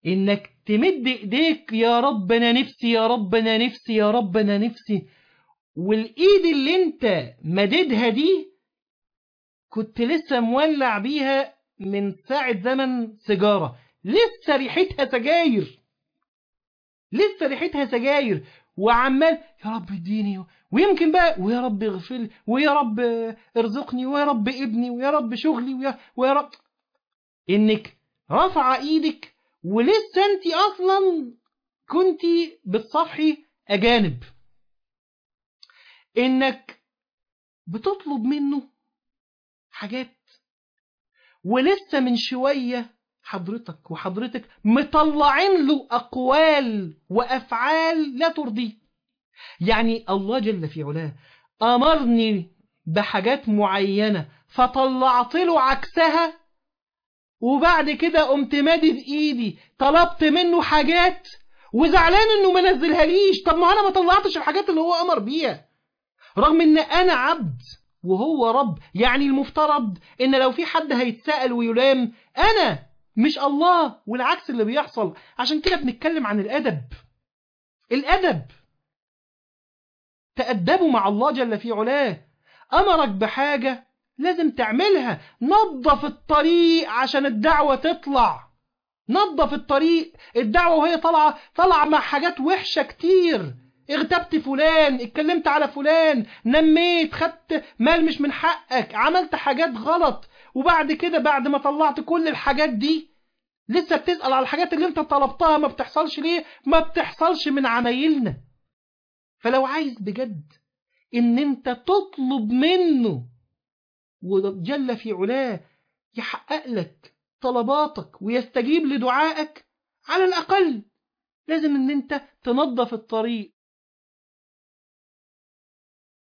انك تمد ايديك يا رب انا نفسي يا رب انا نفسي يا رب انا نفسي والايد اللي انت مددها دي كنت لسه مولع بيها من ساعة زمن سيجارة لسه ريحتها سجاير لسه ريحتها سجاير وعمال يا رب اديني ويمكن بقى ويا رب اغفر لي ويا رب ارزقني ويا رب ابني ويا رب شغلي ويا, ويا رب انك رافعه ايدك ولسه انت اصلا كنت بتصفحي اجانب انك بتطلب منه حاجات ولسه من شويه حضرتك وحضرتك مطلعين له أقوال وأفعال لا ترضيه يعني الله جل في علاه أمرني بحاجات معينة فطلعت له عكسها وبعد كده قمت مادد ايدي طلبت منه حاجات وزعلان انه ما نزلها ليش طب ما انا ما طلعتش الحاجات اللي هو امر بيها رغم ان انا عبد وهو رب يعني المفترض ان لو في حد هيتسأل ويلام انا مش الله والعكس اللي بيحصل عشان كده بنتكلم عن الأدب الأدب تأدبوا مع الله جل في علاه أمرك بحاجة لازم تعملها نظف الطريق عشان الدعوة تطلع نظف الطريق الدعوة وهي طالعة طالعة مع حاجات وحشة كتير اغتبت فلان اتكلمت على فلان نميت خدت مال مش من حقك عملت حاجات غلط وبعد كده بعد ما طلعت كل الحاجات دي لسه بتسأل على الحاجات اللي انت طلبتها ما بتحصلش ليه ما بتحصلش من عمايلنا فلو عايز بجد ان انت تطلب منه وجل في علاه يحقق لك طلباتك ويستجيب لدعائك على الأقل لازم ان انت تنظف الطريق